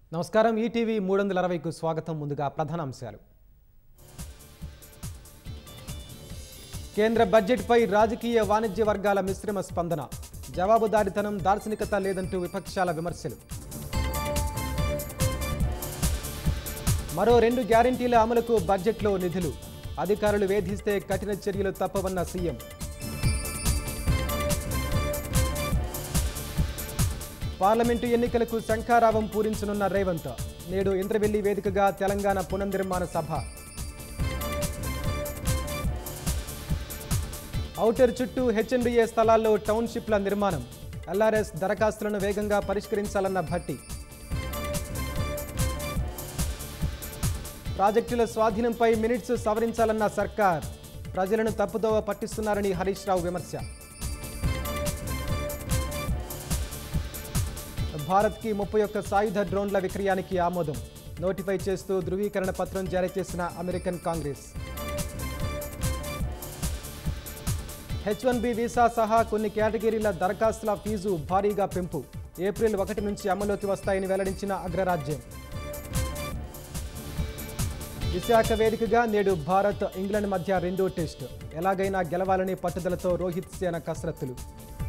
నమస్కారం ఈటీవీ మూడు వందల అరవైకు స్వాగతం ముందుగా ప్రధాన అంశాలు కేంద్ర బడ్జెట్పై రాజకీయ వాణిజ్య వర్గాల మిశ్రమ స్పందన జవాబుదారితనం దార్శనికత లేదంటూ విపక్షాల విమర్శలు మరో రెండు గ్యారంటీల అమలుకు బడ్జెట్లో నిధులు అధికారులు వేధిస్తే కఠిన చర్యలు తప్పవన్న సీఎం పార్లమెంటు ఎన్నికలకు శంఖారావం పూరించనున్న రేవంత్ నేడు ఇంద్రవెల్లి వేదికగా తెలంగాణ పునర్నిర్మాణ సభ ఔటర్ చుట్టూ హెచ్ఎండిఏ స్థలాల్లో టౌన్షిప్ల నిర్మాణం ఎల్ఆర్ఎస్ దరఖాస్తులను వేగంగా పరిష్కరించాలన్న భట్టి ప్రాజెక్టుల స్వాధీనంపై మినిట్స్ సవరించాలన్న సర్కార్ ప్రజలను తప్పుదోవ పట్టిస్తున్నారని హరీష్ రావు విమర్శ భారత్కి ముప్పై ఒక్క సాయుధ డ్రోన్ల విక్రయానికి ఆమోదం నోటిఫై చేస్తూ ధృవీకరణ పత్రం జారీ చేసిన American Congress H one B visa సహా కొన్ని కేటగిరీల దరఖాస్తుల ఫీజు భారీగా పెంపు ఏప్రిల్ ఒకటి నుంచి అమలులోకి వస్తాయని వెల్లడించిన అగ్రరాజ్యం విశాఖ వేదికగా నేడు భారత్ ఇంగ్లాండ్ మధ్య రెండో టెస్ట్ ఎలాగైనా గెలవాలని పట్టుదలతో రోహిత్ సేన కసరత్తులు